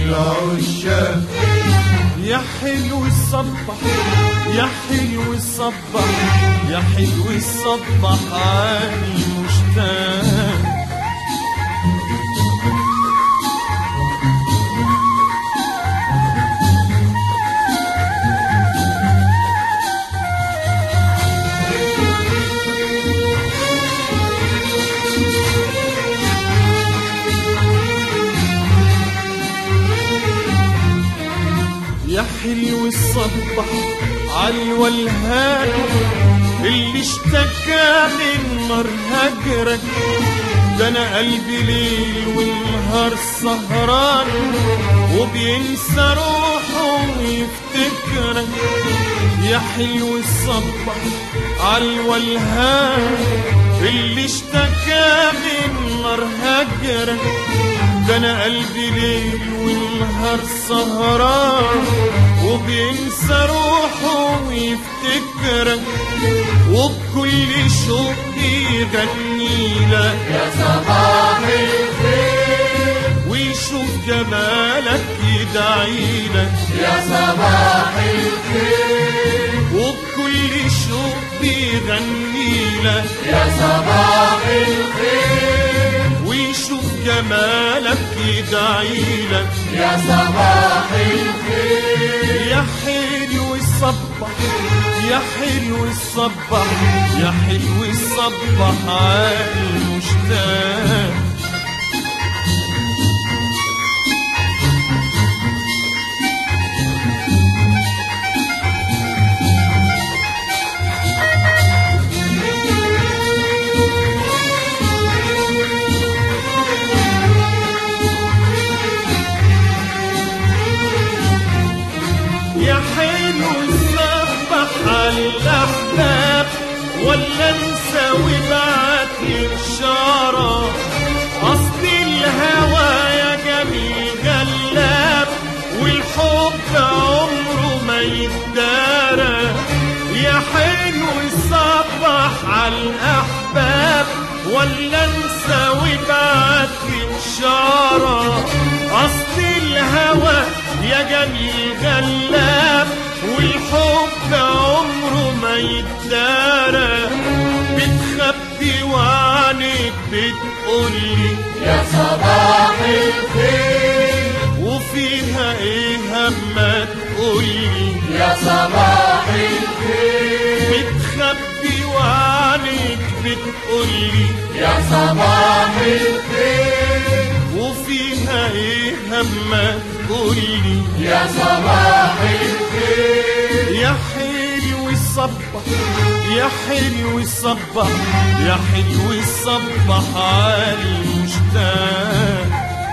بالعشاق يا حلو الصبح يا حلو الصبح يا حلو الصبح عاني مشتاق يا حلو الصبح علي والهان اللي اشتكى من نار هجرك ده انا قلبي ليل والنهار سهران وبينسى روحه ويفتكرك يا حلو الصبح علي والهان اللي اشتكى من نار هجرك ده انا قلبي ليل والنهار سهران وبينسى روحه ويفتكرك وبكل شوق يغني لك يا صباح الخير ويشوف جمالك يدعي لك يا صباح الخير وبكل شوق بيغني لك يا صباح الخير ويشوف جمالك يدعي لك يا صباح الخير يا حلو الصبح يا حلو الصبح يا حلو الصبح عالي مشتاق يا حلو الصبح على الأحباب ولا انسى وبعت لي إشارة أصل الهوى يا جميل غلاب والحب عمره ما يتدارى يا حلو الصبح على الأحباب ولا انسى وبعت لي إشارة أصل الهوى يا جميل غلاب والحب عمره ما يتدارى بتخبي وعنك بتقولي يا صباح الخير وفيها ايه هما تقولي يا صباح الخير بتخبي وعنك بتقولي يا صباح الخير وفيها ايه هما تقولي يا صباح الخير يا حلو الصبح يا حلو الصبح يا حلو الصبح عالي مشتاق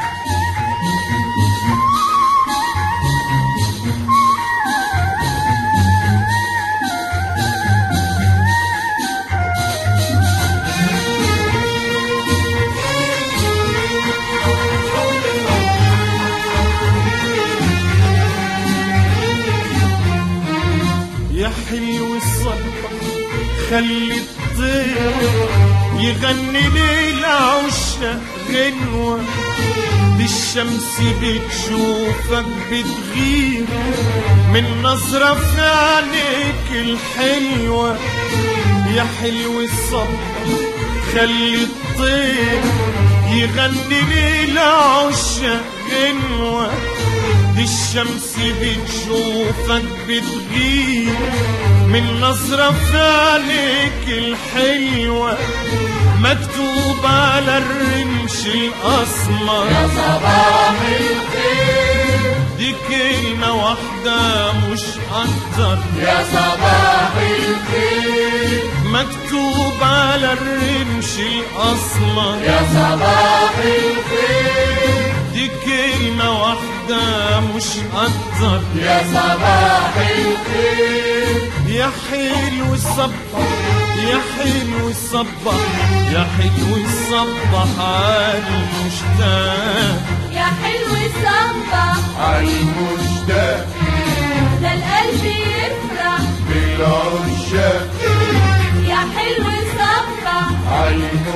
يا حلو الصبح خلي الطير يغني ليل عشاق غنوة دي الشمس بتشوفك بتغير من نظرة في عينيك الحلوة يا حلو الصبح خلي الطير يغني ليل عشاق غنوة دي الشمس بتشوفك بتغير من نظرة في عينيك الحلوة مكتوب على الرمش الأسمر يا صباح الخير دي كلمة واحدة مش أكتر يا صباح الخير مكتوب على الرمش الأسمر يا صباح الخير دي كلمة واحدة مش أكتر يا صباح الخير يا حلو الصبح يا حلو الصبح يا حلو الصبح عالي مشتاق يا حلو الصبح عالمشتاق ده القلب يفرح بالعشاق يا حلو الصبح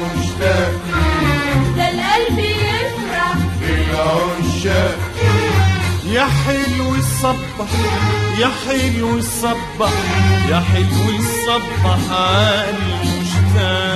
عالمشتاق ده القلب يفرح بالعشاق يا حلو الصبح يا حلو الصبح يا حلو الصبح على المشتاق